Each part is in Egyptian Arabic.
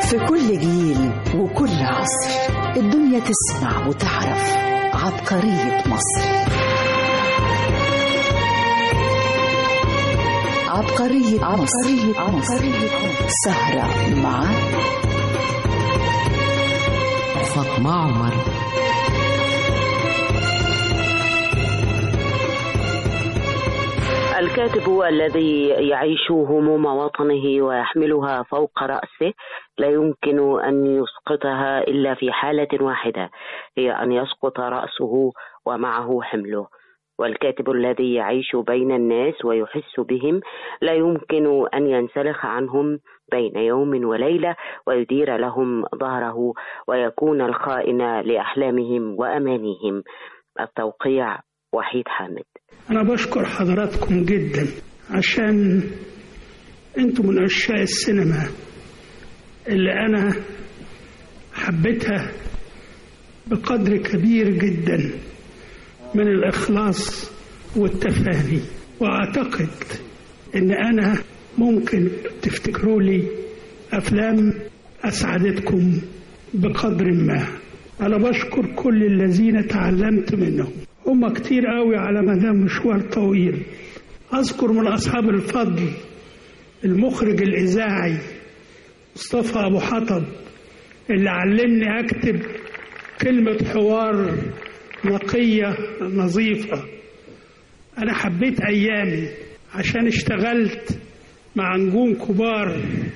في كل جيل وكل عصر الدنيا تسمع وتعرف عبقرية مصر عبقرية عبقرية عبقرية سهرة مع فاطمة عمر الكاتب الذي يعيش هموم وطنه ويحملها فوق رأسه لا يمكن أن يسقطها إلا في حالة واحدة هي أن يسقط رأسه ومعه حمله والكاتب الذي يعيش بين الناس ويحس بهم لا يمكن أن ينسلخ عنهم بين يوم وليلة ويدير لهم ظهره ويكون الخائن لأحلامهم وأمانيهم التوقيع وحيد حامد أنا بشكر حضراتكم جدا عشان أنتم من عشاق السينما اللي أنا حبيتها بقدر كبير جدا من الإخلاص والتفاني وأعتقد إن أنا ممكن تفتكروا لي أفلام أسعدتكم بقدر ما أنا بشكر كل الذين تعلمت منهم هم كتير قوي على مدى مشوار طويل أذكر من أصحاب الفضل المخرج الإذاعي مصطفى أبو حطب اللي علمني أكتب كلمة حوار نقية نظيفة أنا حبيت أيامي عشان اشتغلت مع نجوم كبار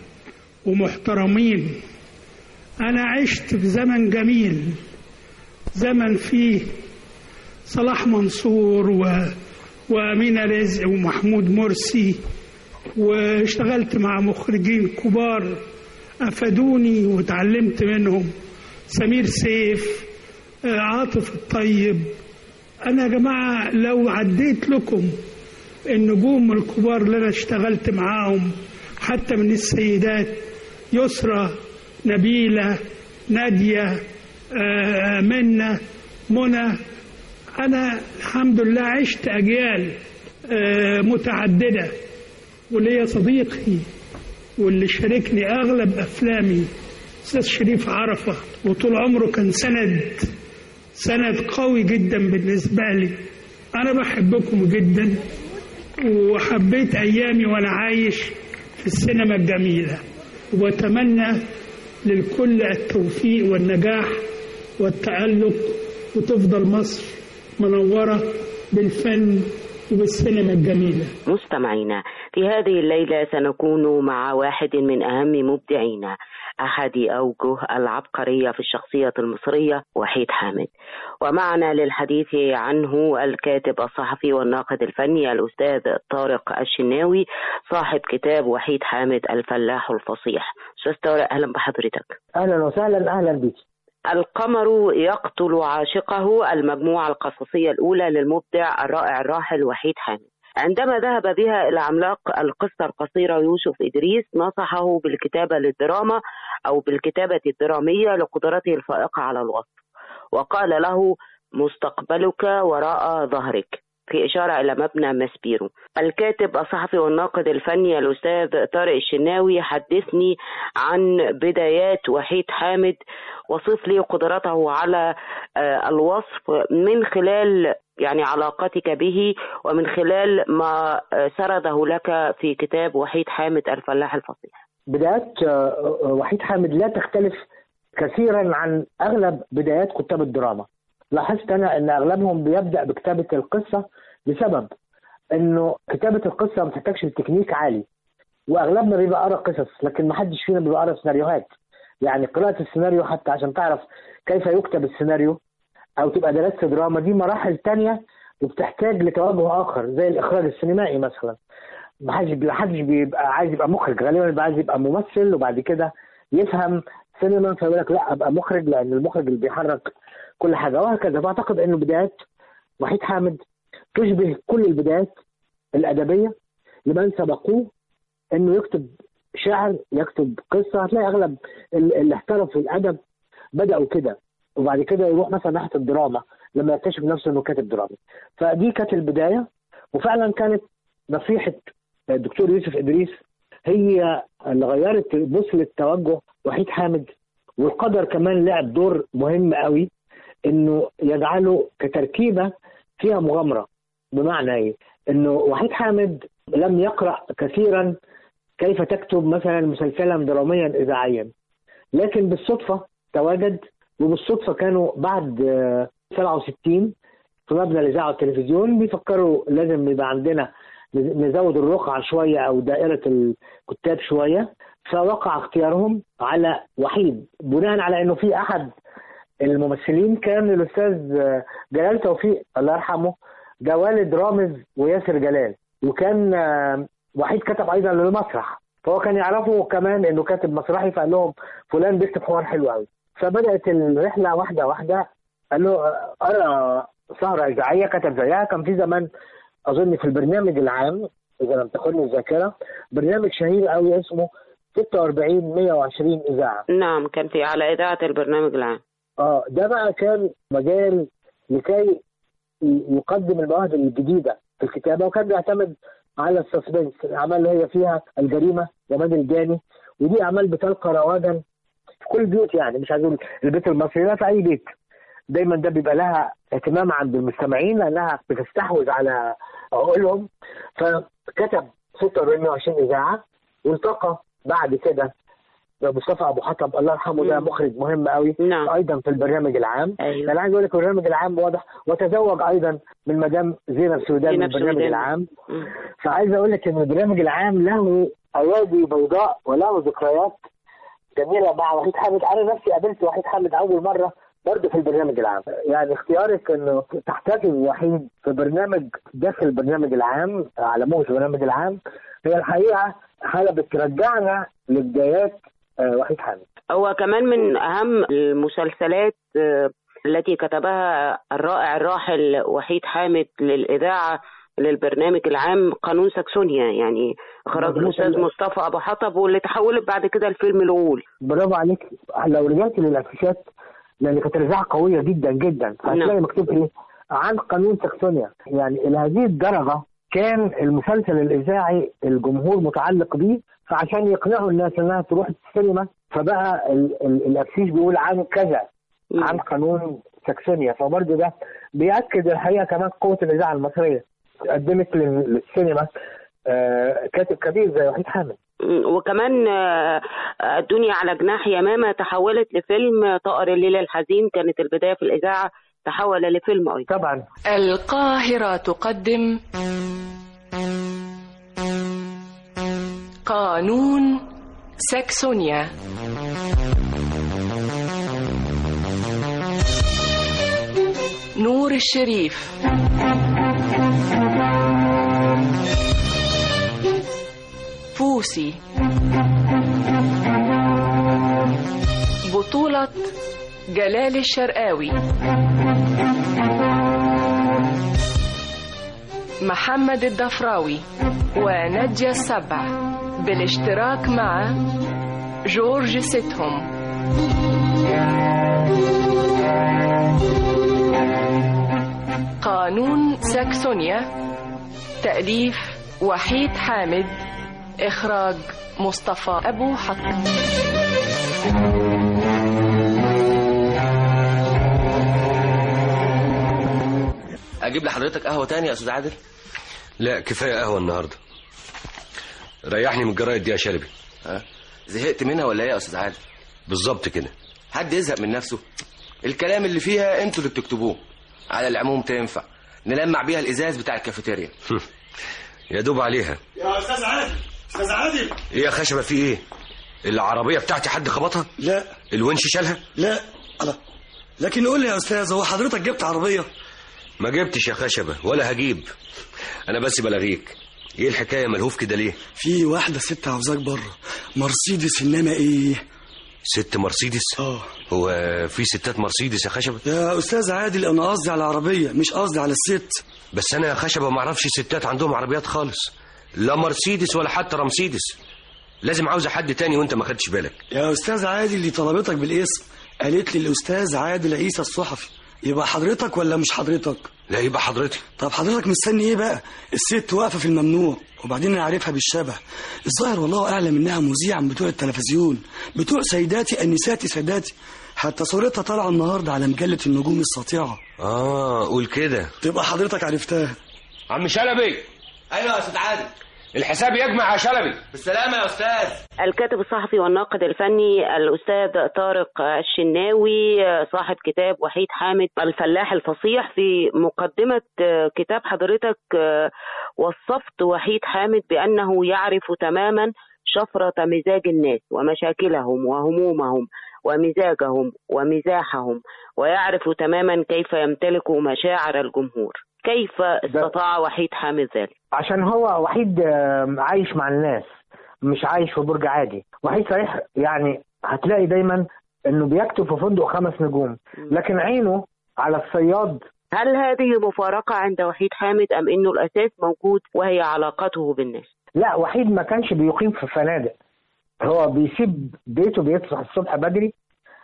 ومحترمين أنا عشت في زمن جميل زمن فيه صلاح منصور و... وأمينة رزق ومحمود مرسي واشتغلت مع مخرجين كبار أفادوني وتعلمت منهم سمير سيف عاطف الطيب أنا يا جماعة لو عديت لكم النجوم الكبار اللي أنا اشتغلت معاهم حتى من السيدات يسرى نبيلة نادية منة منى أنا الحمد لله عشت أجيال متعددة وليا صديقي واللي شاركني أغلب أفلامي أستاذ شريف عرفة وطول عمره كان سند سند قوي جدا بالنسبة لي أنا بحبكم جدا وحبيت أيامي وأنا عايش في السينما الجميلة وبتمنى للكل التوفيق والنجاح والتألق وتفضل مصر منورة بالفن وبالسينما الجميلة مستمعينا في هذه الليلة سنكون مع واحد من أهم مبدعينا أحد أوجه العبقرية في الشخصية المصرية وحيد حامد ومعنا للحديث عنه الكاتب الصحفي والناقد الفني الأستاذ طارق الشناوي صاحب كتاب وحيد حامد الفلاح الفصيح أستاذ طارق أهلا بحضرتك أهلا وسهلا أهلا بك القمر يقتل عاشقه المجموعة القصصية الأولى للمبدع الرائع الراحل وحيد حامد عندما ذهب بها إلى عملاق القصة القصيرة يوسف إدريس نصحه بالكتابة للدراما أو بالكتابة الدرامية لقدرته الفائقة على الوصف وقال له مستقبلك وراء ظهرك في إشارة إلى مبنى ماسبيرو الكاتب الصحفي والناقد الفني الأستاذ طارق الشناوي حدثني عن بدايات وحيد حامد وصف لي قدرته على الوصف من خلال يعني علاقتك به ومن خلال ما سرده لك في كتاب وحيد حامد الفلاح الفصيح بدايات وحيد حامد لا تختلف كثيرا عن اغلب بدايات كتاب الدراما لاحظت انا ان اغلبهم بيبدا بكتابه القصه لسبب انه كتابه القصه ما بتحتاجش تكنيك عالي واغلبنا بيبقى قرا قصص لكن ما حدش فينا بيبقى قرا سيناريوهات يعني قراءه السيناريو حتى عشان تعرف كيف يكتب السيناريو او تبقى درست دراما دي مراحل تانية وبتحتاج لتوجه اخر زي الاخراج السينمائي مثلا ما حدش بيبقى عايز يبقى مخرج غالبا بيبقى عايز يبقى ممثل وبعد كده يفهم سينما فيقول لك لا ابقى مخرج لان المخرج اللي بيحرك كل حاجه وهكذا فاعتقد انه بدايات وحيد حامد تشبه كل البدايات الادبيه لمن سبقوه انه يكتب شعر يكتب قصه هتلاقي اغلب اللي احترفوا في الادب بداوا كده وبعد كده يروح مثلا ناحيه الدراما لما يكتشف نفسه انه كاتب درامي فدي كانت البدايه وفعلا كانت نصيحه الدكتور يوسف ادريس هي اللي غيرت بوصله توجه وحيد حامد والقدر كمان لعب دور مهم قوي انه يجعله كتركيبه فيها مغامره بمعنى ايه؟ انه وحيد حامد لم يقرا كثيرا كيف تكتب مثلا مسلسلا دراميا اذاعيا لكن بالصدفه تواجد وبالصدفه كانوا بعد آه، 67 في مبنى الاذاعه والتلفزيون بيفكروا لازم يبقى عندنا نزود الرقعه شويه او دائره الكتاب شويه فوقع اختيارهم على وحيد بناء على انه في احد الممثلين كان الاستاذ جلال توفيق الله يرحمه ده والد رامز وياسر جلال وكان آه، وحيد كتب ايضا للمسرح فهو كان يعرفه كمان انه كاتب مسرحي فقال لهم فلان بيكتب حوار حلو قوي فبدات الرحله واحده واحده قال له آه، ارى سهره اذاعيه كتب زيها كان في زمان اظن في البرنامج العام اذا لم تخني الذاكره برنامج شهير قوي اسمه 46 120 اذاعه نعم كان في على إذاعة البرنامج العام اه ده بقى كان مجال لكي ي- يقدم المواهب الجديده في الكتابه وكان بيعتمد على السسبنس الاعمال اللي هي فيها الجريمه ومن الجاني ودي اعمال بتلقى رواجا في كل البيوت يعني مش عايز اقول البيت المصري لا في اي بيت دايما ده بيبقى لها اهتمام عند المستمعين لانها بتستحوذ على عقولهم فكتب 46 اذاعه والتقى بعد كده مصطفى ابو حطب الله يرحمه ده مم. مخرج مهم قوي نعم ايضا في البرنامج العام أيوة انا عايز اقول لك البرنامج العام واضح وتزوج ايضا من مدام زينب سودان من زينب البرنامج سودان. العام مم. فعايز اقول لك ان البرنامج العام له ايادي بيضاء وله ذكريات جميله مع وحيد حامد انا نفسي قابلت وحيد حامد اول مره برضه في البرنامج العام يعني اختيارك انه تحتفظ وحيد في برنامج داخل البرنامج العام على موجة البرنامج العام هي الحقيقه حاله بترجعنا لبدايات آه، وحيد حامد هو كمان من أهم المسلسلات آه، التي كتبها الرائع الراحل وحيد حامد للإذاعة للبرنامج العام قانون ساكسونيا يعني إخراج مظبوط. الأستاذ مصطفى أبو حطب واللي تحولت بعد كده لفيلم الغول برافو عليك لو رجعت للافيشات لان كانت الاذاعه قويه جدا جدا فهتلاقي نعم. مكتوب ايه عن قانون ساكسونيا يعني الى هذه الدرجه كان المسلسل الاذاعي الجمهور متعلق بيه فعشان يقنعوا الناس انها تروح السينما فبقى ال- ال- الافيش بيقول عن كذا عن قانون ساكسونيا فبرضه ده بيأكد الحقيقه كمان قوه الاذاعه المصريه قدمت لل- للسينما آه، كاتب كبير زي وحيد حامد مم. وكمان آه، آه، الدنيا على جناح يمامة تحولت لفيلم طائر الليل الحزين كانت البداية في الإذاعة تحول لفيلم أيضا طبعا القاهرة تقدم قانون ساكسونيا نور الشريف فوسي بطولة جلال الشرقاوي محمد الضفراوي ونجية السبع بالاشتراك مع جورج ستهم قانون ساكسونيا تأليف وحيد حامد إخراج مصطفى أبو حطب اجيب لحضرتك قهوه تاني يا استاذ عادل لا كفايه قهوه النهارده ريحني من الجرايد دي يا شلبي ها زهقت منها ولا ايه يا استاذ عادل بالظبط كده حد يزهق من نفسه الكلام اللي فيها انتوا اللي بتكتبوه على العموم تنفع نلمع بيها الازاز بتاع الكافيتيريا يا دوب عليها يا استاذ عادل استاذ عادل ايه يا خشبه في ايه العربيه بتاعتي حد خبطها لا الونش شالها لا الله لكن قول لي يا استاذ هو حضرتك جبت عربيه ما جبتش يا خشبه ولا هجيب انا بس بلغيك ايه الحكايه ملهوف كده ليه في واحده ست عاوزاك بره مرسيدس انما ايه ست مرسيدس اه هو في ستات مرسيدس يا خشبه يا استاذ عادل انا قصدي على العربيه مش قصدي على الست بس انا يا خشبه ما اعرفش ستات عندهم عربيات خالص لا مرسيدس ولا حتى رمسيدس لازم عاوزه حد تاني وانت ما خدتش بالك يا استاذ عادل اللي طلبتك بالاسم قالت لي الاستاذ عادل عيسى الصحفي يبقى حضرتك ولا مش حضرتك لا يبقى حضرتي طب حضرتك مستني ايه بقى الست واقفه في الممنوع وبعدين انا عارفها بالشبه الظاهر والله اعلم انها مذيعه من بتوع التلفزيون بتوع سيداتي انساتي ساداتي حتى صورتها طالعه النهارده على مجله النجوم الساطعه اه قول كده تبقى حضرتك عرفتها عم شلبي ايوه يا استاذ عادل الحساب يجمع يا شلبي بالسلامه يا استاذ الكاتب الصحفي والناقد الفني الأستاذ طارق الشناوي صاحب كتاب وحيد حامد الفلاح الفصيح في مقدمة كتاب حضرتك وصفت وحيد حامد بأنه يعرف تماما شفرة مزاج الناس ومشاكلهم وهمومهم ومزاجهم ومزاحهم ويعرف تماما كيف يمتلك مشاعر الجمهور كيف استطاع وحيد حامد ذلك؟ عشان هو وحيد آم، عايش مع الناس مش عايش في برج عادي وحيد صحيح يعني هتلاقي دايما انه بيكتب في فندق خمس نجوم لكن عينه على الصياد هل هذه مفارقة عند وحيد حامد أم أنه الأساس موجود وهي علاقته بالناس؟ لا وحيد ما كانش بيقيم في فنادق هو بيسيب بيته بيصحى الصبح بدري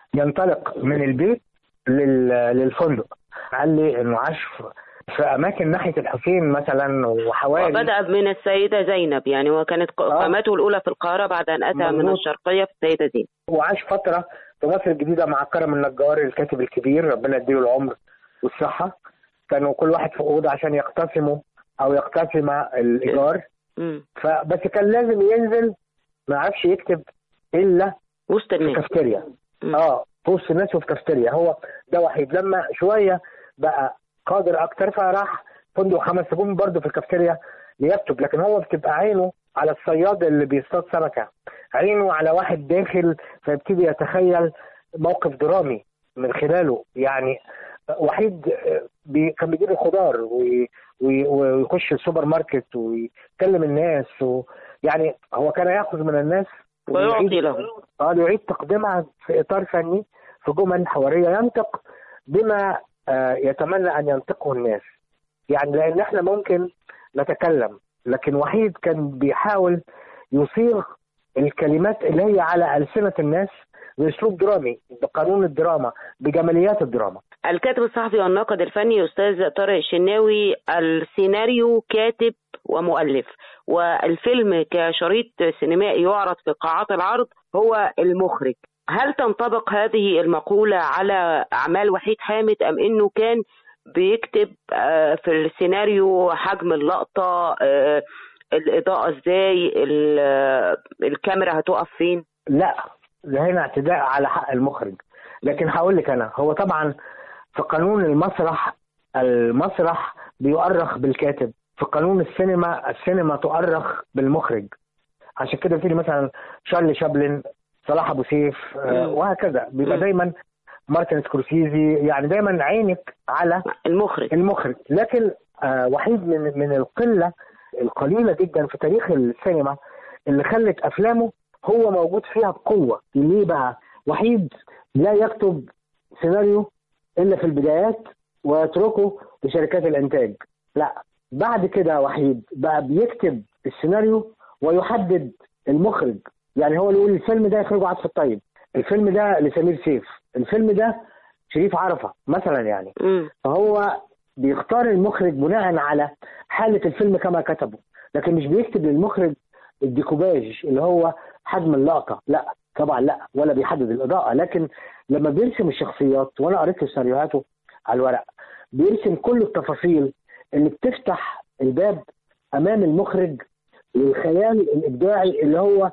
ينطلق من البيت لل... للفندق قال لي انه عاش في- في اماكن ناحيه الحسين مثلا وحوالي وبدأ من السيدة زينب يعني وكانت قامته الأولى في القاهرة بعد أن أتى من مظبوط. الشرقية في السيدة زينب وعاش فتره في مصر الجديده مع كرم النجار الكاتب الكبير ربنا يديله العمر والصحه كانوا كل واحد في اوضه عشان يقتسموا او يقتسم الايجار مم. فبس كان لازم ينزل ما عرفش يكتب الا وسط في الناس كافتيريا مم. اه في وسط الناس وفي كافتيريا هو ده وحيد لما شويه بقى قادر اكتر فراح فندق خمس نجوم برضه في الكافتيريا ليكتب لكن هو بتبقى عينه على الصياد اللي بيصطاد سمكه عينه على واحد داخل فيبتدي يتخيل موقف درامي من خلاله يعني وحيد آه، بي كان بيجيب الخضار وي- وي- ويخش السوبر ماركت ويكلم الناس و يعني هو كان ياخذ من الناس ويعطي لهم اه يعيد تقديمها في اطار فني في جمل حواريه ينطق بما آه، يتمنى ان ينطقه الناس يعني لان احنا ممكن نتكلم لكن وحيد كان بيحاول يصيغ الكلمات اللي هي على السنه الناس باسلوب درامي بقانون الدراما بجماليات الدراما الكاتب الصحفي والناقد الفني أستاذ طارق الشناوي السيناريو كاتب ومؤلف والفيلم كشريط سينمائي يعرض في قاعات العرض هو المخرج هل تنطبق هذه المقولة على أعمال وحيد حامد أم أنه كان بيكتب آه، في السيناريو حجم اللقطة آه، الإضاءة إزاي ال- آه، الكاميرا هتقف فين لا ده هنا اعتداء على حق المخرج لكن هقول لك انا هو طبعا في قانون المسرح المسرح بيؤرخ بالكاتب في قانون السينما السينما تؤرخ بالمخرج عشان كده في مثلا شارلي شابلن صلاح ابو سيف آه، مم. وهكذا بيبقى مم. دايما مارتن سكورسيزي يعني دايما عينك على المخرج المخرج لكن آه وحيد من من القله القليله جدا في تاريخ السينما اللي خلت افلامه هو موجود فيها بقوه ليه بقى وحيد لا يكتب سيناريو الا في البدايات ويتركه لشركات الانتاج لا بعد كده وحيد بقى بيكتب السيناريو ويحدد المخرج يعني هو اللي يقول الفيلم ده يخرجه عطف الطيب الفيلم ده لسمير سيف الفيلم ده شريف عرفة مثلا يعني مم. فهو بيختار المخرج بناء على حالة الفيلم كما كتبه لكن مش بيكتب للمخرج الديكوباج اللي هو حجم اللقطة لا طبعا لا ولا بيحدد الإضاءة لكن لما بيرسم الشخصيات وأنا قريت سيناريوهاته على الورق بيرسم كل التفاصيل اللي بتفتح الباب أمام المخرج للخيال الإبداعي اللي هو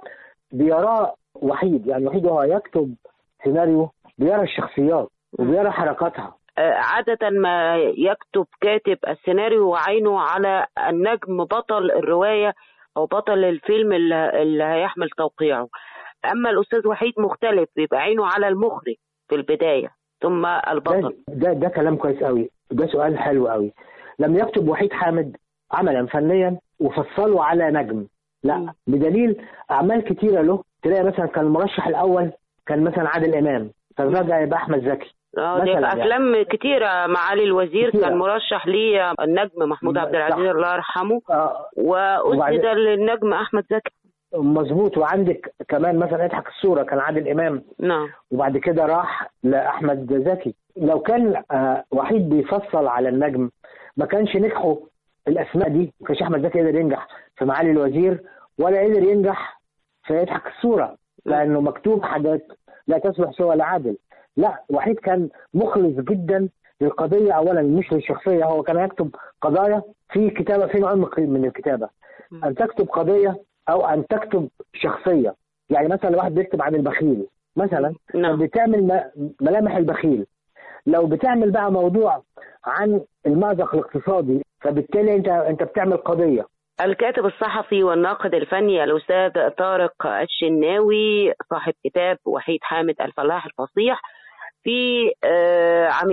بيراه وحيد يعني وحيد هو يكتب سيناريو بيرى الشخصيات وبيرى حركاتها آه، عادة ما يكتب كاتب السيناريو وعينه على النجم بطل الرواية أو بطل الفيلم اللي اللي هيحمل توقيعه أما الأستاذ وحيد مختلف بيبقى عينه على المخرج في البداية ثم ده, البطل ده ده كلام كويس قوي ده سؤال حلو قوي لم يكتب وحيد حامد عملا فنيا وفصله على نجم لا بدليل اعمال كتيره له تلاقي مثلا كان المرشح الاول كان مثلا عادل امام ففجاه يبقى احمد زكي اه دي مثلاً في أفلام كتيرة معالي الوزير كتيرة. كان مرشح ليه النجم محمود صح. عبد العزيز الله يرحمه آه وأسند وبعدين- للنجم أحمد زكي مظبوط وعندك كمان مثلا اضحك الصوره كان عادل امام نعم وبعد كده راح لاحمد زكي لو كان آه، وحيد بيفصل على النجم ما كانش نجحوا الاسماء دي ما كانش احمد زكي قدر ينجح في معالي الوزير ولا قدر ينجح في يضحك الصوره لانه مكتوب حاجات لا تصلح سوى لعادل لا وحيد كان مخلص جدا للقضيه اولا مش للشخصيه هو كان يكتب قضايا في كتابه في عمق من الكتابه ان تكتب قضيه او ان تكتب شخصيه يعني مثلا لو واحد بيكتب عن البخيل مثلا نعم. بتعمل م- ملامح البخيل لو بتعمل بقى موضوع عن المأزق الاقتصادي فبالتالي انت انت بتعمل قضيه الكاتب الصحفي والناقد الفني الأستاذ طارق الشناوي صاحب كتاب وحيد حامد الفلاح الفصيح في آه، عام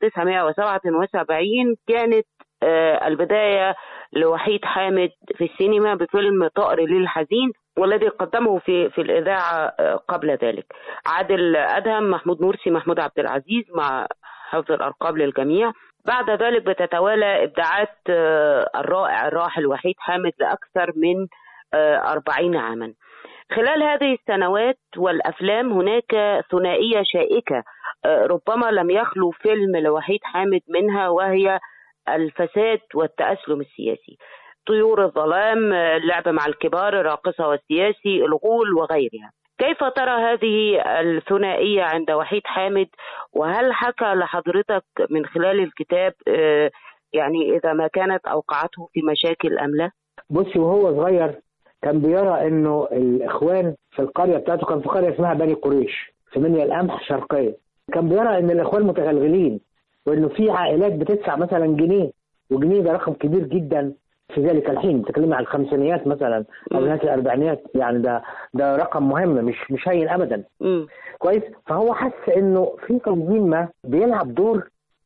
1977 كانت آه، البداية لوحيد حامد في السينما بفيلم طائر للحزين والذي قدمه في في الإذاعة آه، قبل ذلك عادل أدهم محمود مرسي محمود عبد العزيز مع حفظ الألقاب للجميع بعد ذلك بتتوالى إبداعات آه، الرائع الراحل وحيد حامد لأكثر من آه، أربعين عاما خلال هذه السنوات والأفلام هناك ثنائية شائكة آه، ربما لم يخلو فيلم لوحيد حامد منها وهي الفساد والتأسلم السياسي طيور الظلام آه، اللعب مع الكبار الراقصة والسياسي الغول وغيرها كيف ترى هذه الثنائية عند وحيد حامد وهل حكى لحضرتك من خلال الكتاب آه، يعني إذا ما كانت أوقعته في مشاكل أم لا؟ بصي وهو صغير كان بيرى انه الاخوان في القريه بتاعته كان في قريه اسمها بني قريش في منيا القمح شرقيه كان بيرى ان الاخوان متغلغلين وانه في عائلات بتدفع مثلا جنيه وجنيه ده رقم كبير جدا في ذلك الحين بتتكلمي عن الخمسينيات مثلا او نهايه الاربعينات يعني ده ده رقم مهم مش مش هين ابدا مم. كويس فهو حس انه في تنظيم ما بيلعب دور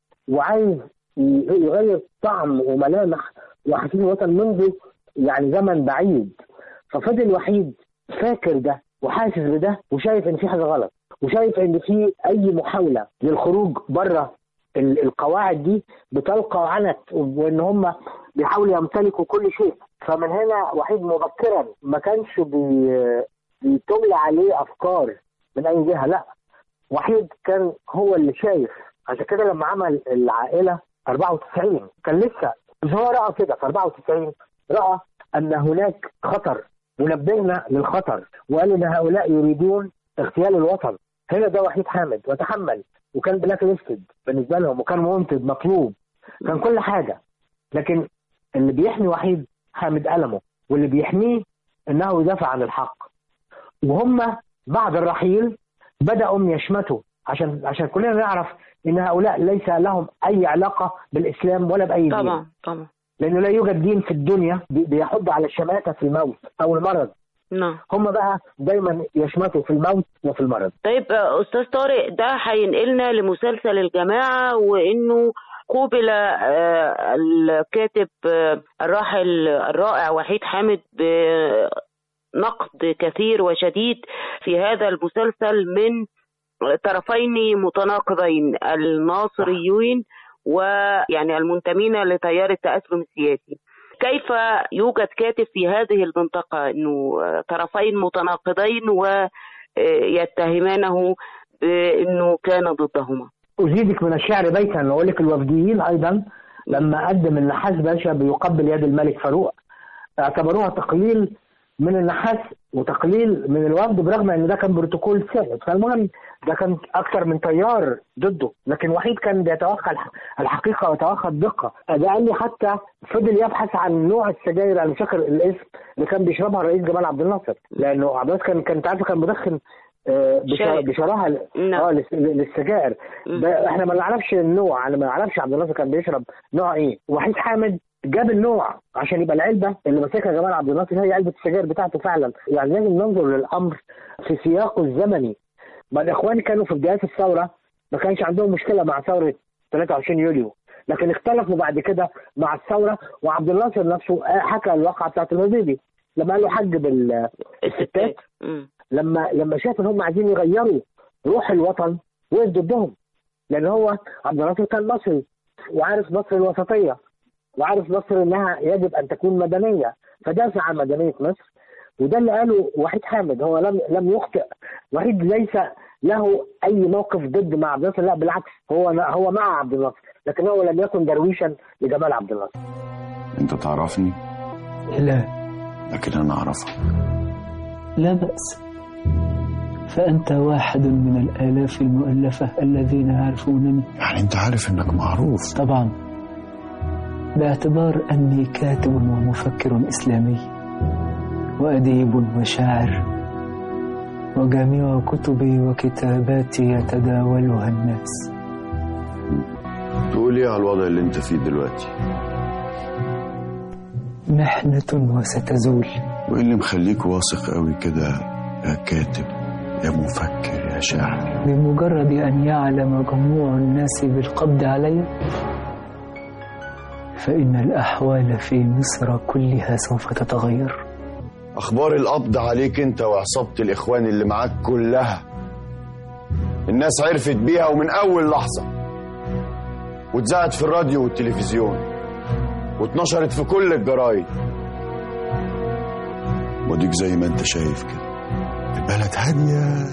وعايز ي- يغير طعم وملامح وحسين الوطن منذ يعني زمن بعيد ففضل وحيد فاكر ده وحاسس بده وشايف ان في حاجه غلط وشايف ان في اي محاوله للخروج بره ال- القواعد دي بتلقى عنت وان هم بيحاولوا يمتلكوا كل شيء فمن هنا وحيد مبكرا ما كانش بي بيتملى عليه افكار من اي جهه لا وحيد كان هو اللي شايف عشان كده لما عمل العائله 94 كان لسه مش هو راى كده في 94 راى ان هناك خطر ونبهنا للخطر وقال ان هؤلاء يريدون اغتيال الوطن هنا ده وحيد حامد وتحمل وكان بلاك ليستد بالنسبه لهم وكان منتج مطلوب كان كل حاجه لكن اللي بيحمي وحيد حامد ألمه واللي بيحميه انه يدافع عن الحق وهم بعد الرحيل بدأوا يشمتوا عشان عشان كلنا نعرف ان هؤلاء ليس لهم اي علاقه بالاسلام ولا باي دين طبعا طبعا لانه لا يوجد دين في الدنيا بي- بيحض على الشماته في الموت او المرض نعم هم بقى دايما يشمتوا في الموت وفي المرض طيب آه، أستاذ طارق ده هينقلنا لمسلسل الجماعة وإنه قوبل آه، الكاتب آه، الراحل الرائع وحيد حامد بنقد كثير وشديد في هذا المسلسل من طرفين متناقضين الناصريين ويعني المنتمين لتيار التأسلم السياسي كيف يوجد كاتب في هذه المنطقة أنه طرفين متناقضين ويتهمانه بأنه كان ضدهما أزيدك من الشعر بيتا وأقول لك الوفديين أيضا لما قدم النحاس باشا بيقبل يد الملك فاروق اعتبروها تقليل من النحاس وتقليل من الوفد برغم ان ده كان بروتوكول ثابت فالمهم ده كان اكثر من تيار ضده لكن وحيد كان بيتوخى الح- الحقيقه ويتوخى الدقه ده قال لي حتى فضل يبحث عن نوع السجاير انا مش فاكر الاسم اللي كان بيشربها الرئيس جمال عبد الناصر لانه عبد الناصر كان كان انت عارف كان مدخن آه، بش- شاي. بشراهه ل- نعم. اه للس- للسجائر ده احنا ما نعرفش النوع انا ما نعرفش عبد الناصر كان بيشرب نوع ايه وحيد حامد جاب النوع عشان يبقى العلبه اللي ماسكها جمال عبد الناصر هي علبه السجاير بتاعته فعلا يعني لازم ننظر للامر في سياقه الزمني ما الاخوان كانوا في بدايات الثوره ما كانش عندهم مشكله مع ثوره 23 يوليو لكن اختلفوا بعد كده مع الثوره وعبد الناصر نفسه حكى الواقعه بتاعت المزيدي لما قال له حجب ال- الستات مم. لما لما شاف ان هم عايزين يغيروا روح الوطن وقف ضدهم لان هو عبد الناصر كان مصري وعارف مصر الوسطيه وعارف مصر انها يجب ان تكون مدنيه فدافع عن مدنيه مصر وده اللي قاله وحيد حامد هو لم لم يخطئ وحيد ليس له اي موقف ضد مع عبد الناصر لا بالعكس هو هو مع عبد الناصر لكن هو لم يكن درويشا لجمال عبد الناصر انت تعرفني لا لكن انا اعرفك لا بأس فأنت واحد من الآلاف المؤلفة الذين يعرفونني يعني انت عارف انك معروف طبعا باعتبار أني كاتب ومفكر إسلامي وأديب وشاعر وجميع كتبي وكتاباتي يتداولها الناس تقول ايه على الوضع اللي انت فيه دلوقتي محنة وستزول وايه اللي مخليك واثق قوي كده يا كاتب يا مفكر يا شاعر بمجرد أن يعلم جموع الناس بالقبض علي فإن الأحوال في مصر كلها سوف تتغير اخبار القبض عليك انت وعصابه الاخوان اللي معاك كلها الناس عرفت بيها ومن اول لحظه واتذاعت في الراديو والتلفزيون واتنشرت في كل الجرايد وديك زي ما انت شايف كده البلد هاديه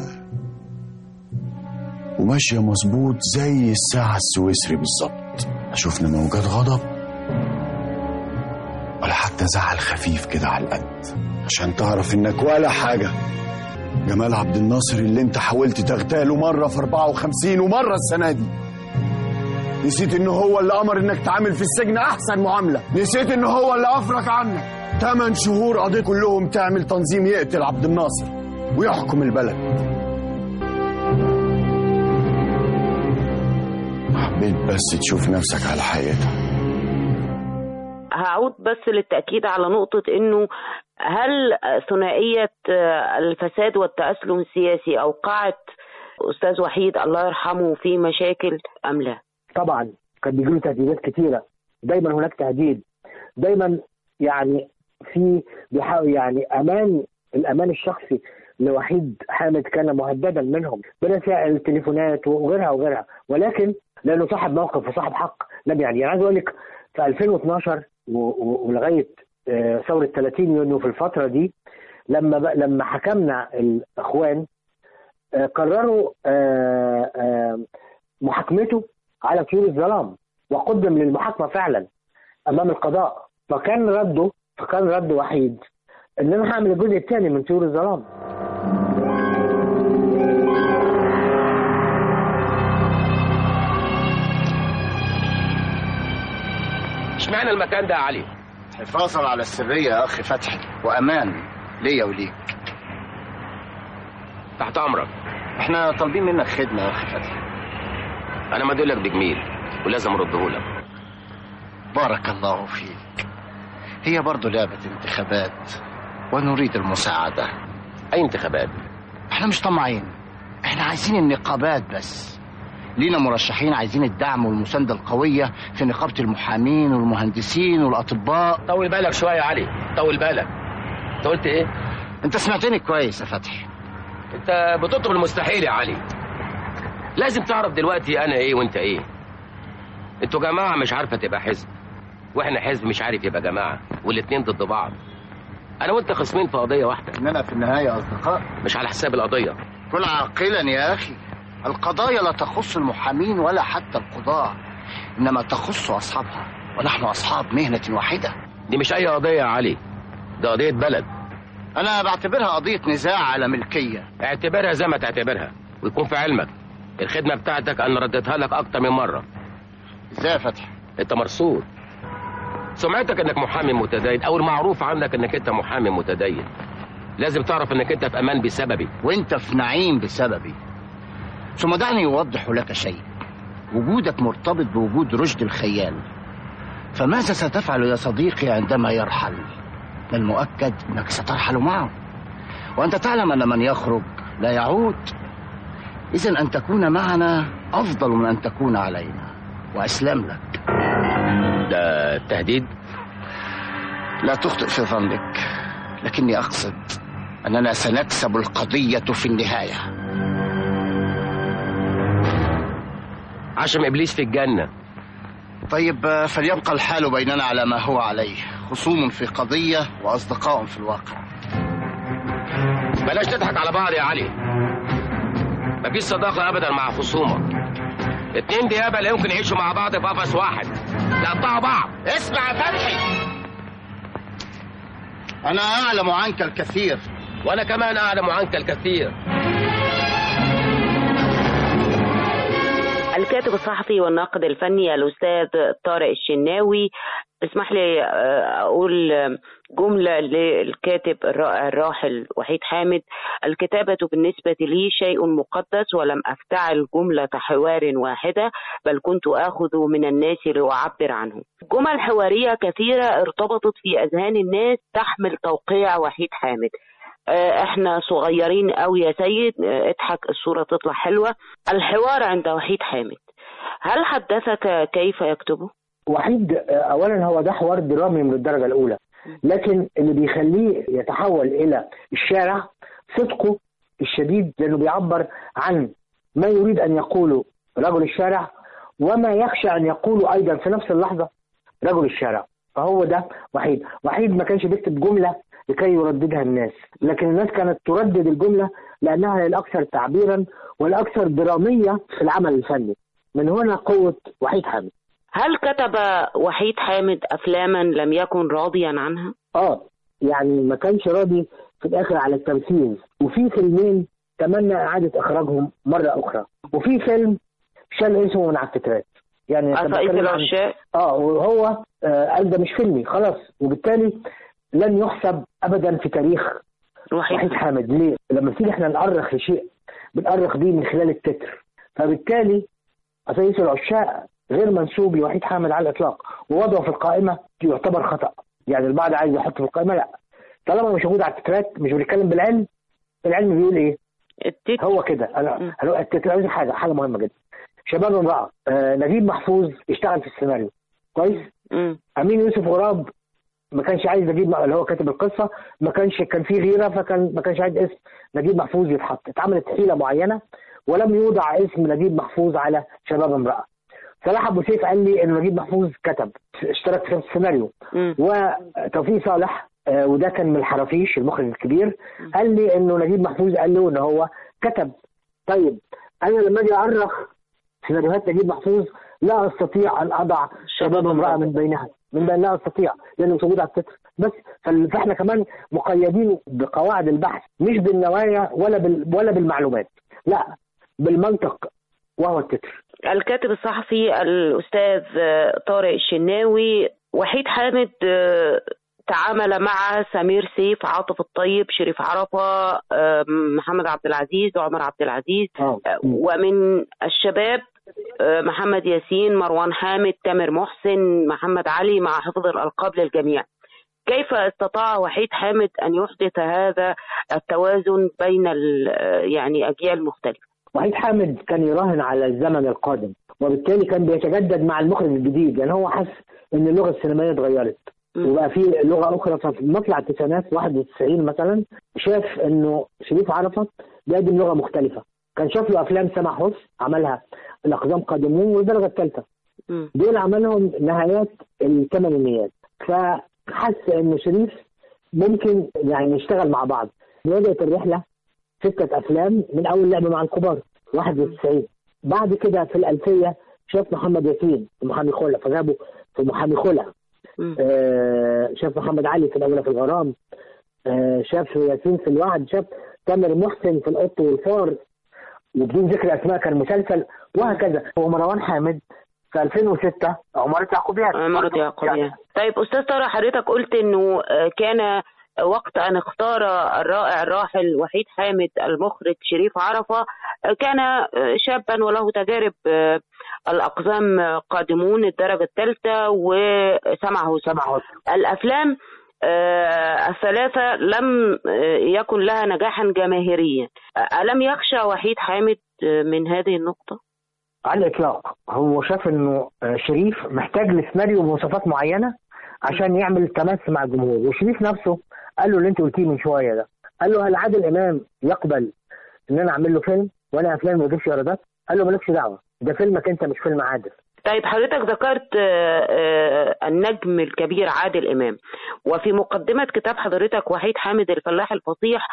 وماشيه مظبوط زي الساعه السويسري بالظبط لا شفنا موجات غضب ولا حتى زعل خفيف كده على القد عشان تعرف انك ولا حاجه جمال عبد الناصر اللي انت حاولت تغتاله مره في 54 ومره السنه دي نسيت ان هو اللي امر انك تعامل في السجن احسن معامله نسيت ان هو اللي افرج عنك ثمان شهور قضيت كلهم تعمل تنظيم يقتل عبد الناصر ويحكم البلد حبيت بس تشوف نفسك على حقيقتها هعود بس للتأكيد على نقطة إنه هل ثنائية الفساد والتأسلم السياسي أوقعت أستاذ وحيد الله يرحمه في مشاكل أم لا؟ طبعا كان بيجي له تهديدات كتيره دايما هناك تهديد دايما يعني في بيحاول يعني امان الامان الشخصي لوحيد حامد كان مهددا منهم برسائل التليفونات وغيرها وغيرها ولكن لانه صاحب موقف وصاحب حق لم يعني يعني عايز اقول لك في 2012 و- و- ولغايه آه، ثوره 30 يونيو في الفتره دي لما ب- لما حكمنا الاخوان آه، قرروا آه، آه، محاكمته على طيور الظلام وقدم للمحاكمه فعلا امام القضاء فكان رده فكان رد وحيد ان انا هعمل الجزء الثاني من طيور الظلام اشمعنى المكان ده يا علي حفاظا على السرية يا أخي فتحي وأمان ليا وليك تحت امرك احنا طالبين منك خدمة يا أخي فتحي انا مديلك بجميل ولازم اردهولك بارك الله فيك هي برضو لعبة انتخابات ونريد المساعدة اي انتخابات احنا مش طماعين احنا عايزين النقابات بس لينا مرشحين عايزين الدعم والمساندة القوية في نقابة المحامين والمهندسين والأطباء طول بالك شويه يا علي طول بالك انت قلت ايه انت سمعتني كويس يا فتحي انت بتطلب المستحيل يا علي لازم تعرف دلوقتي انا ايه وانت ايه انتوا جماعه مش عارفه تبقى حزب واحنا حزب مش عارف يبقى جماعه والاتنين ضد بعض انا وانت خصمين في قضيه واحده اننا في النهاية أصدقاء مش على حساب القضيه كن عاقلا يا أخي القضايا لا تخص المحامين ولا حتى القضاة إنما تخص أصحابها ونحن أصحاب مهنة واحدة دي مش اي قضيه يا علي ده قضيه بلد أنا بعتبرها قضية نزاع على ملكية اعتبرها زي ما تعتبرها ويكون في علمك الخدمه بتاعتك انا رديتها لك اكتر من مره إزاي يا فتحي انت مرصود سمعتك انك محامي متدين او المعروف عنك انك انت محامي متدين لازم تعرف انك انت في امان بسببي وانت في نعيم بسببي ثم دعني أوضح لك شيء وجودك مرتبط بوجود رشد الخيال فماذا ستفعل يا صديقي عندما يرحل من المؤكد أنك سترحل معه وأنت تعلم أن من يخرج لا يعود إذا أن تكون معنا أفضل من أن تكون علينا وأسلم لك ده تهديد لا تخطئ في ظنك لكني أقصد أننا سنكسب القضية في النهاية عشم ابليس في الجنه طيب آه، فليبقى الحال بيننا على ما هو عليه خصوم في قضية وأصدقاء في الواقع بلاش تضحك على بعض يا علي مفيش صداقة أبدا مع خصومك اتنين ديابة لا يمكن يعيشوا مع بعض في قفص واحد يقطعوا بعض اسمع يا فتحي أنا أعلم عنك الكثير وأنا كمان أعلم عنك الكثير الكاتب الصحفي والناقد الفني الأستاذ طارق الشناوي اسمح لي آه، أقول جملة للكاتب الرائع الراحل وحيد حامد الكتابة بالنسبة لي شيء مقدس ولم أفتعل جملة حوار واحدة بل كنت آخذ من الناس لأعبر عنه جمل حوارية كثيرة ارتبطت في أذهان الناس تحمل توقيع وحيد حامد آه، احنا صغيرين قوي يا سيد آه، اضحك الصورة تطلع حلوة الحوار عند وحيد حامد هل حدثك كيف يكتبه؟ وحيد آه، اولا هو ده حوار درامي من الدرجه الاولى لكن اللي بيخليه يتحول الى الشارع صدقه الشديد لانه بيعبر عن ما يريد ان يقوله رجل الشارع وما يخشى ان يقوله ايضا في نفس اللحظه رجل الشارع فهو ده وحيد وحيد ما كانش بيكتب جمله لكي يرددها الناس لكن الناس كانت تردد الجمله لانها هي الاكثر تعبيرا والاكثر دراميه في العمل الفني من هنا قوه وحيد حامد هل كتب وحيد حامد أفلاما لم يكن راضيا عنها؟ اه يعني ما كانش راضي في الاخر على التمثيل وفي فيلمين تمنى اعاده اخراجهم مره اخرى وفي فيلم شال اسمه من على التترات يعني أنت عصائص بتتكلم عن- العشاق اه وهو آه قال ده مش فيلمي خلاص وبالتالي لن يحسب ابدا في تاريخ وحيد حامد ليه؟ لما بتيجي احنا نأرخ لشيء بنأرخ بيه من خلال التتر فبالتالي عصائص العشاق غير منسوب لوحيد حامد على الاطلاق ووضعه في القائمه يعتبر خطا يعني البعض عايز يحطه في القائمه لا طالما مش موجود على التترات مش بنتكلم بالعلم العلم بيقول ايه؟ التتر هو كده انا أنا- التتر عايز حاجه حاجه مهمه جدا شباب امراه آه نجيب محفوظ اشتغل في السيناريو كويس؟ امين يوسف غراب ما كانش عايز نجيب اللي هو كاتب القصه ما كانش كان في غيره فكان ما كانش عايز اسم نجيب محفوظ يتحط اتعملت حيله معينه ولم يوضع اسم نجيب محفوظ على شباب امراه صلاح ابو سيف قال لي ان نجيب محفوظ كتب اشترك في السيناريو وتوفيق صالح آه، وده كان من الحرافيش المخرج الكبير قال لي انه نجيب محفوظ قال له ان هو كتب طيب انا لما اجي اؤرخ سيناريوهات نجيب محفوظ لا استطيع ان اضع شباب امراه من بينها من بين لا استطيع لانه مش موجود على التتر بس فال- فاحنا كمان مقيدين بقواعد البحث مش بالنوايا ولا بال ولا بالمعلومات لا بالمنطق وهو التتر الكاتب الصحفي الأستاذ آه، طارق الشناوي وحيد حامد آه، تعامل مع سمير سيف عاطف الطيب شريف عرفة آه، محمد عبد العزيز وعمر عبد العزيز آه، ومن الشباب آه، محمد ياسين مروان حامد تامر محسن محمد علي مع حفظ الألقاب للجميع كيف استطاع وحيد حامد أن يحدث هذا التوازن بين ال- آه، يعني أجيال مختلفة وحيد حامد كان يراهن على الزمن القادم وبالتالي كان بيتجدد مع المخرج الجديد يعني هو حس ان اللغه السينمائيه اتغيرت وبقى في لغه اخرى ففي مطلع التسعينات 91 مثلا شاف انه شريف عرفة بيقدم لغه مختلفه كان شاف له افلام سامح حسن عملها الاقدام قادمون والدرجه الثالثه دول عملهم نهايات الثمانينيات فحس انه شريف ممكن يعني نشتغل مع بعض بدات الرحله ستة أفلام من أول لعبة مع الكبار 91 بعد كده في الألفية شاف محمد ياسين في محامي خلع فجابه في محامي خلع آه شاف محمد علي في الأولى في الغرام آه شاف ياسين في الوعد شاف تامر محسن في القط والفار وبدون ذكر أسماء كان مسلسل وهكذا ومروان حامد في 2006 عمارة يعقوبيات عمارة يعقوبيات طيب أستاذ طارق حضرتك قلت إنه آه، كان وقت أن اختار الرائع الراحل وحيد حامد المخرج شريف عرفة آه، كان آه، شابا وله تجارب آه، الأقزام آه، قادمون الدرجة الثالثة وسمعه سمعه الأفلام آه، الثلاثة لم آه، يكن لها نجاحا جماهيريا آه، ألم يخشى وحيد حامد آه، من هذه النقطة؟ على الإطلاق هو شاف إنه آه، شريف محتاج لسيناريو بمواصفات معينة عشان يعمل تماس مع الجمهور وشريف نفسه قال له اللي انت قلتيه من شويه ده قال له هل عادل امام يقبل ان انا اعمل له فيلم وانا افلام ما يجيبش ايرادات قال له مالكش دعوه ده فيلمك انت مش فيلم عادل طيب حضرتك ذكرت آه، آه، النجم الكبير عادل إمام وفي مقدمة كتاب حضرتك وحيد حامد الفلاح الفصيح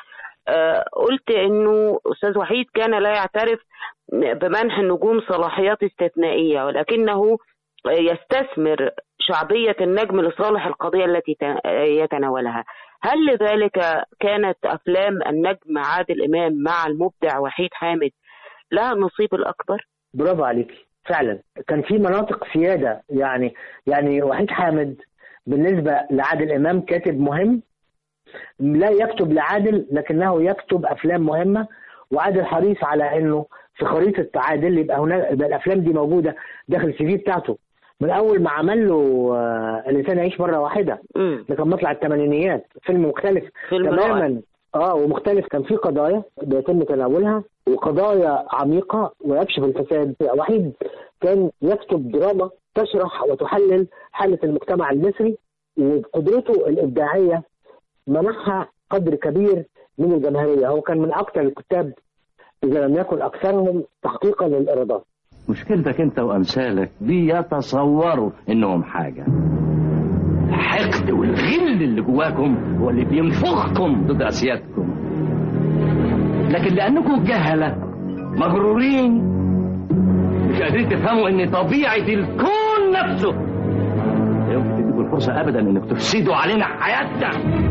آه، قلت انه استاذ وحيد كان لا يعترف بمنح النجوم صلاحيات استثنائيه ولكنه يستثمر شعبيه النجم لصالح القضيه التي ت- يتناولها هل لذلك كانت افلام النجم عادل امام مع المبدع وحيد حامد لها النصيب الاكبر برافو عليك فعلا كان في مناطق سياده يعني يعني وحيد حامد بالنسبه لعادل امام كاتب مهم لا يكتب لعادل لكنه يكتب افلام مهمه وعادل حريص على انه في خريطه عادل يبقى هناك يبقى الافلام دي موجوده داخل السي في بتاعته من اول ما عمل له آه، الانسان يعيش مره واحده ده كان مطلع الثمانينيات فيلم مختلف فيلم تماما رائع. اه ومختلف كان في قضايا بيتم تناولها وقضايا عميقه ويكشف الفساد وحيد كان يكتب دراما تشرح وتحلل حاله المجتمع المصري وقدرته الابداعيه منحها قدر كبير من الجماهيريه هو كان من اكثر الكتاب اذا لم يكن اكثرهم تحقيقا للايرادات مشكلتك انت وامثالك بيتصوروا انهم حاجه الحقد والغل اللي جواكم هو اللي بينفخكم ضد اسيادكم لكن لانكم جهله مغرورين مش قادرين تفهموا ان طبيعه الكون نفسه لا يمكن تديكم الفرصه ابدا انك تفسدوا علينا حياتنا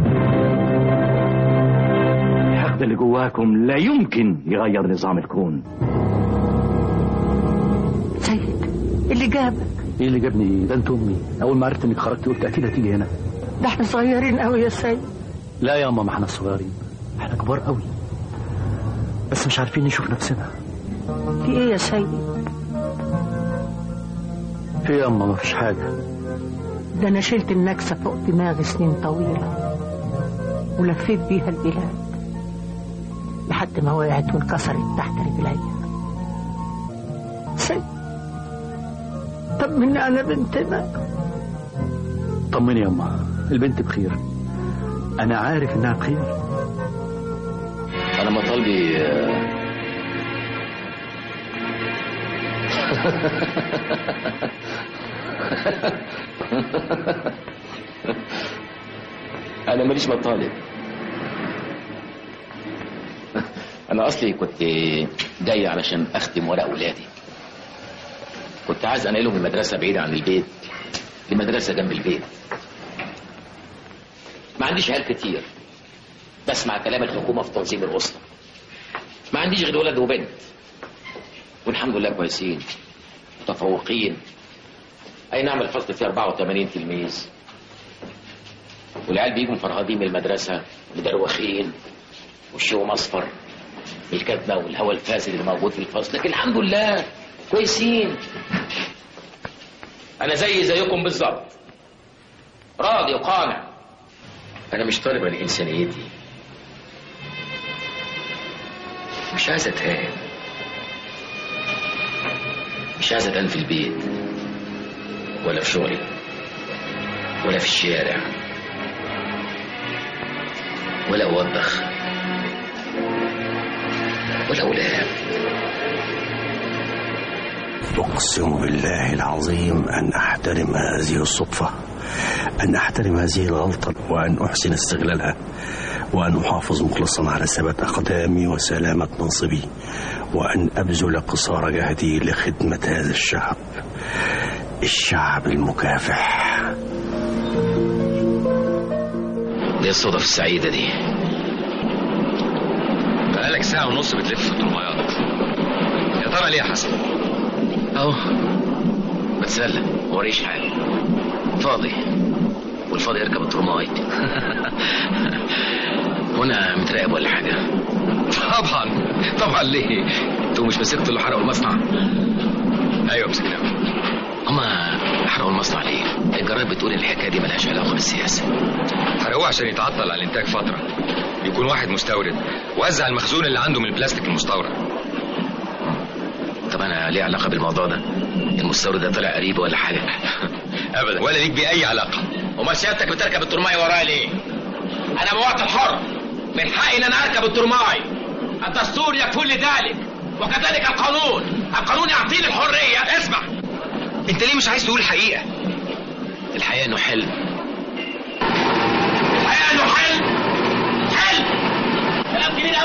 الحقد اللي جواكم لا يمكن يغير نظام الكون سيد اللي جابك ايه اللي جابني ده انت امي اول ما عرفت انك خرجت قلت اكيد هتيجي هنا ده احنا صغيرين قوي يا سيد لا يا ماما احنا صغيرين احنا كبار قوي بس مش عارفين نشوف نفسنا في ايه يا سيد في يا اما مفيش حاجه ده انا شلت النكسه فوق دماغي سنين طويله ولفيت بيها البلاد لحد ما وقعت وانكسرت تحت رجليا سيد طمني على بنتنا طمني يا اما البنت بخير انا عارف انها بخير انا مطالبي انا ماليش مطالب انا اصلي كنت جاي علشان اختم ورق ولادي كنت عايز انقلهم من مدرسه بعيده عن البيت لمدرسه جنب البيت ما عنديش عيال كتير بسمع كلام الحكومه في تنظيم الاسره ما عنديش غير ولد وبنت والحمد لله كويسين متفوقين اي نعم الفصل فيه 84 تلميذ والعيال بيجوا مفرهدين من المدرسه مدروخين وشهم اصفر من الكتبه والهواء الفاسد اللي موجود في الفصل لكن الحمد لله كويسين انا زي زيكم بالظبط راضي وقانع انا مش طالب عن انسانيتي مش عايز اتهان مش عايز اتهان في البيت ولا في شغلي ولا في الشارع ولا اوبخ ولا أولاد أقسم بالله العظيم أن أحترم هذه الصدفة أن أحترم هذه الغلطة وأن أحسن استغلالها وأن أحافظ مخلصا على ثبات أقدامي وسلامة منصبي وأن أبذل قصارى جهدي لخدمة هذا الشعب الشعب المكافح دي الصدف السعيدة دي بقالك ساعة ونص بتلف في الطرمايات يا ترى ليه يا حسن؟ أهو بتسلى موريش حاجة فاضي والفاضي يركب الترماي هنا متراقب ولا حاجة طبعا طبعا ليه؟ انتوا مش مسكتوا اللي حرقوا المصنع؟ ايوه مسكناه هما حرقوا المصنع ليه؟ الجرايد بتقول ان الحكاية دي ملهاش علاقة بالسياسة حرقوه عشان يتعطل على الانتاج فترة يكون واحد مستورد وزع المخزون اللي عنده من البلاستيك المستورد طب انا ليه علاقة بالموضوع ده؟ المستورد ده طلع قريب ولا حاجة؟ ابدا ولا ليك بيه اي علاقة امال سيادتك بتركب الترماي ورايا ليه؟ انا مواطن حر من حقي ان انا اركب الترماي الدستور يكفل لذلك وكذلك القانون القانون يعطيني الحرية اسمع انت ليه مش عايز تقول الحقيقة؟ الحقيقة انه حلم الحقيقة انه حلم حلم كلام جديد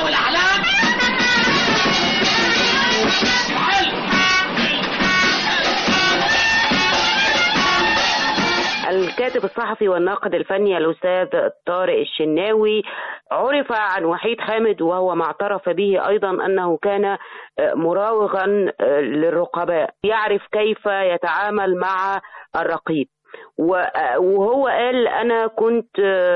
الكاتب الصحفي والناقد الفني الأستاذ طارق الشناوي عرف عن وحيد حامد وهو ما اعترف به أيضا أنه كان مراوغا للرقباء يعرف كيف يتعامل مع الرقيب وهو قال أنا كنت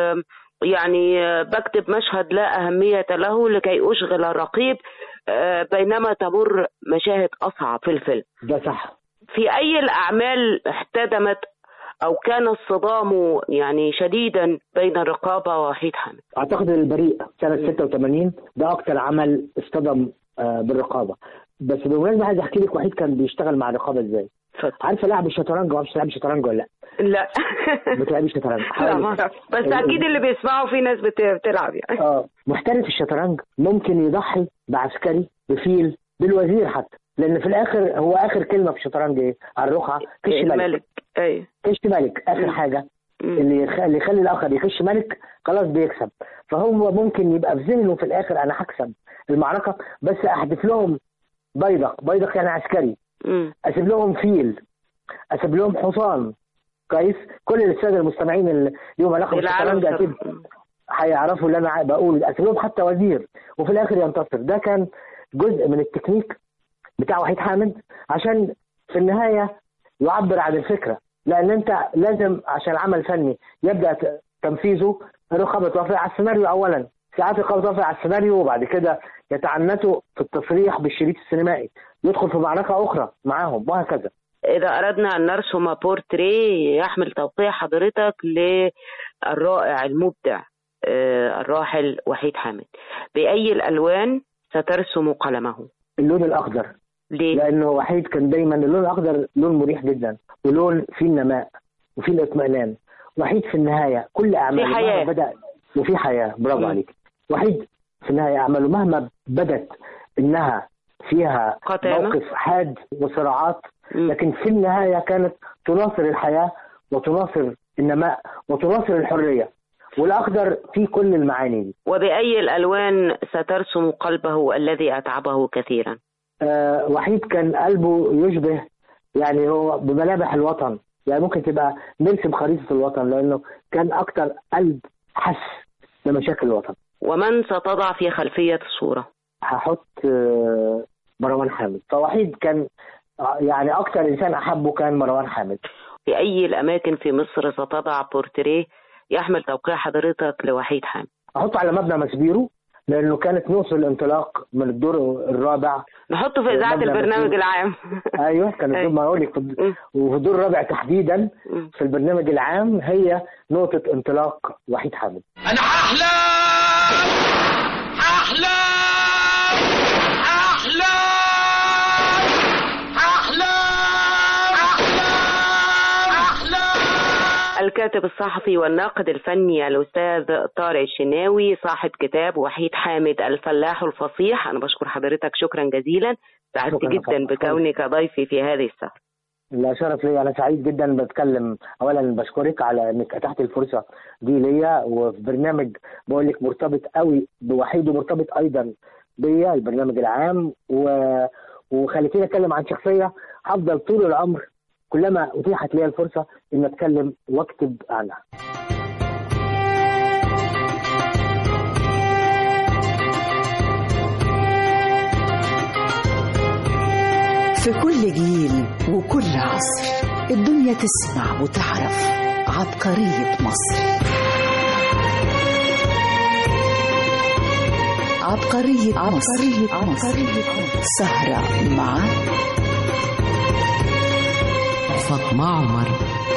يعني بكتب مشهد لا أهمية له لكي أشغل الرقيب بينما تمر مشاهد أصعب في الفيلم ده صح في أي الأعمال احتدمت أو كان الصدام يعني شديدا بين الرقابة ووحيد حامد اعتقد ان البريء سنه 86 ده اكتر عمل اصطدم آه، بالرقابه بس بالمناسبه عايز احكي لك وحيد كان بيشتغل مع الرقابه ازاي عارفه لاعب الشطرنج ما اعرفش تلعب شطرنج ولا لا لا بتلعبي شطرنج لا ما أعرف. بس أكيد اللي بيسمعوا في ناس بت- بتلعب يعني اه محترف الشطرنج ممكن يضحي بعسكري بفيل بالوزير حتى لان في الاخر هو اخر كلمه في الشطرنج ايه على الرقعه كش ملك الملك ايوه كش ملك اخر حاجه اللي يخ- اللي يخلي الاخر يخش ملك خلاص بيكسب فهو ممكن يبقى في ذهنه في الاخر انا هكسب المعركه بس احذف لهم بيدق بيدق يعني عسكري اسيب لهم فيل اسيب لهم حصان كويس كل الساده المستمعين اللي ليهم علاقه بالشطرنج اكيد هيعرفوا اللي انا بقول اسيب لهم حتى وزير وفي الاخر ينتصر ده كان جزء من التكنيك بتاع وحيد حامد عشان في النهايه يعبر عن الفكره لان انت لازم عشان عمل فني يبدا ت- تنفيذه الرقابه توافق على السيناريو اولا ساعات الرقابه توافق على السيناريو وبعد كده يتعنتوا في التصريح بالشريط السينمائي يدخل في معركه اخرى معاهم وهكذا إذا أردنا أن نرسم بورتريه يحمل توقيع حضرتك للرائع المبدع آه، الراحل وحيد حامد بأي الألوان سترسم قلمه اللون الاخضر ليه؟ لانه وحيد كان دايما اللون الاخضر لون مريح جدا ولون فيه النماء وفيه الاطمئنان وحيد في النهايه كل اعماله في حياة. مهما بدا وفي حياه برافو مم. عليك وحيد في النهايه اعماله مهما بدت انها فيها قتامة. موقف حاد وصراعات لكن في النهايه كانت تناصر الحياه وتناصر النماء وتناصر الحريه والاخضر فيه كل المعاني دي وبأي الألوان سترسم قلبه الذي أتعبه كثيرا آه، وحيد كان قلبه يشبه يعني هو بملامح الوطن يعني ممكن تبقى نرسم خريطة الوطن لأنه كان أكتر قلب حس بمشاكل الوطن ومن ستضع في خلفية الصورة هحط آه، مروان حامد فوحيد كان آه، يعني أكتر إنسان أحبه كان مروان حامد في أي الأماكن في مصر ستضع بورتريه يحمل توقيع حضرتك لوحيد حامد أحطه على مبنى مسبيرو لأنه كانت نقطة الانطلاق من الدور الرابع نحطه في إذاعة مبنى البرنامج مسبيرو. العام ايوه كان الدور ما اقول لك في- وفي الدور الرابع تحديدا في البرنامج العام هي نقطه انطلاق وحيد حامد انا هحلم هحلم هحلم الكاتب الصحفي والناقد الفني الأستاذ طارق الشناوي صاحب كتاب وحيد حامد الفلاح الفصيح أنا بشكر حضرتك شكرا جزيلا سعدت شكراً جدا فندم. بكونك ضيفي في هذه السهرة لا شرف لي انا سعيد جدا بتكلم اولا بشكرك على انك اتحت الفرصه دي ليا وفي برنامج بقول لك مرتبط قوي بوحيد ومرتبط ايضا بيا البرنامج العام و... وخليتيني اتكلم عن شخصيه هفضل طول العمر كلما اتيحت لي الفرصه ان اتكلم واكتب عنها في كل جيل وكل عصر الدنيا تسمع وتعرف عبقرية مصر عبقرية, عبقرية مصر. مصر. سهرة مع فاطمة عمر